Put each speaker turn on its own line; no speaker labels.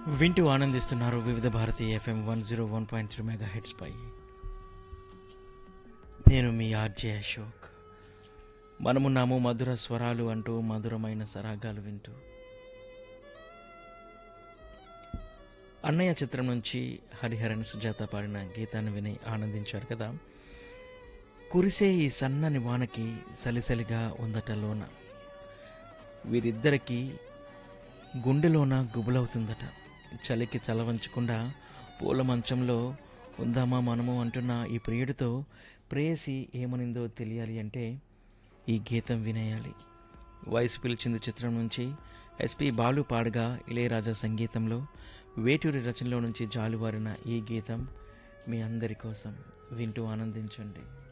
వింటూ ఆనందిస్తున్నారు Vividh Bharati FM one zero one point three megahertz పై నేను మీ ఆర్జే అశోక్ మనమున్నాము మధుర స్వరాలు అంటూ మధురమైన సరాగాలు వింటూ అన్నయ్య చిత్రం నుంచి హరిహరన్ సుజాత పాడిన గీతాన్ని విని ఆనందించారు కదా కురిసే ఈ సన్నని వానకి సలిసలిగా ఉందటలోన వీరిద్దరికీ గుండెలోన గుబులవుతుందట చలికి చలవంచకుండా పూల మంచంలో ఉందామా మనము అంటున్న ఈ ప్రియుడితో ప్రేయసి ఏమనిందో తెలియాలి అంటే ఈ గీతం వినేయాలి వయసు పిలిచింది చిత్రం నుంచి ఎస్పి బాలు పాడగా ఇళయరాజా సంగీతంలో వేటూరి రచనలో నుంచి జాలువారిన ఈ గీతం మీ అందరి కోసం వింటూ ఆనందించండి